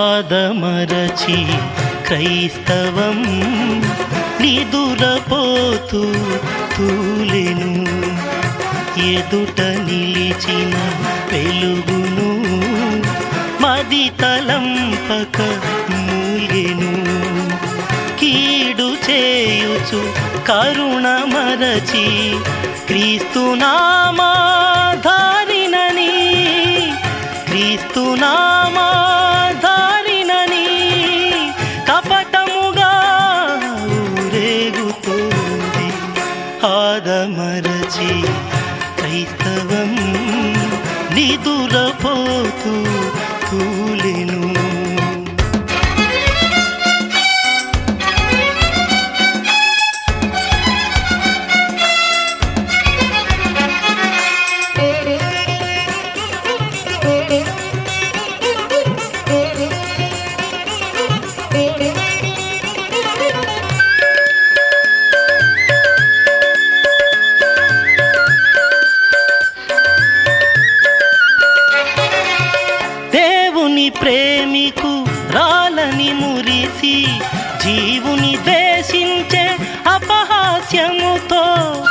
ఆదమరచి క్రైస్తవం నిదురపోతూ తూలెను ఎదుట నిలిచిన వెలుగును మది తలంపక మూలెను కీడు చేయుచు కరుణ మరచి క్రీస్తునామాధారినని క్రీస్తునామాధారినని కపటముగా ఊరేగుతోంది ఆదమరచి క్రైస్తవం నిదురపోతూ తూలెను దేవుని ప్రేమికు రాలని మురిసి జీవుని ద్వేషించే అపహాస్యముతో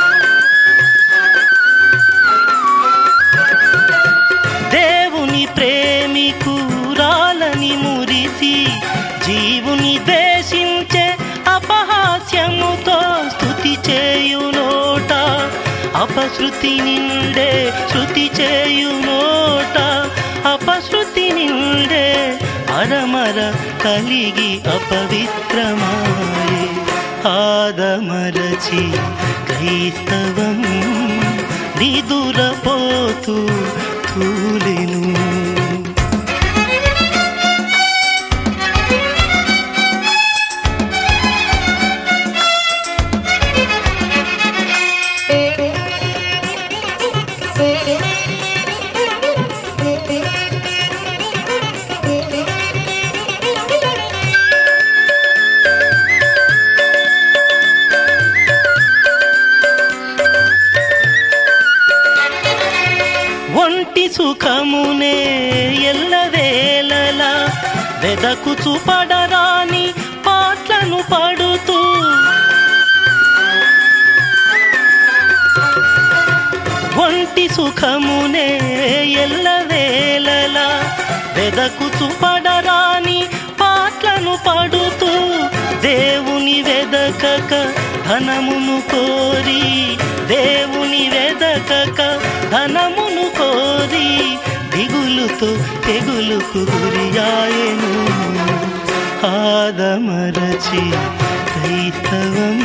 దేవుని ప్రేమికు రాలని మురిసి జీవుని ద్వేషించే అపహాస్యముతో స్థుతి చేయు నోట అపశృతి నిండే శృతి చేయు నోట అపశృతి నిండే అరమర కలిగి అపవిత్రమాయే ఆదమరచి క్రైస్తవం నిదురపోతూ తూలెను ఒంటి సుఖమునే ఎల్లవేళలా వెదకుచు పడరాని పాటలను పడుతూ ఒంటి సుఖమునే ఎల్లవేళలా వెదకుచు పడరాని పాటలను పడుతూ దేవుని వెదకక ధనమును కోరి దేవుని వెదకక ధనమును కోరి దిగులుతో తెగులుకు గురియాయను ఆదమరచి క్రైస్తవం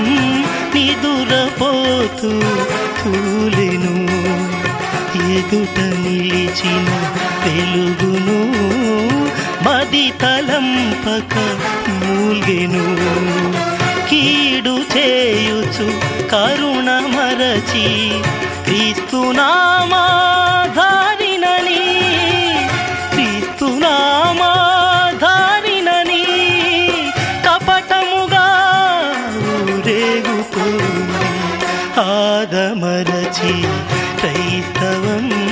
నిదురపోతూ తూలెను ఎదుట నిలిచిన వెలుగును మది తలంపక మూల్గెను కీడు చేయుచు కరుణ మరచి క్రీస్తునామాధారినని క్రీస్తునామాధారినని కపటముగా ఊరేగుతుంది ఆదమరచి క్రైస్తవం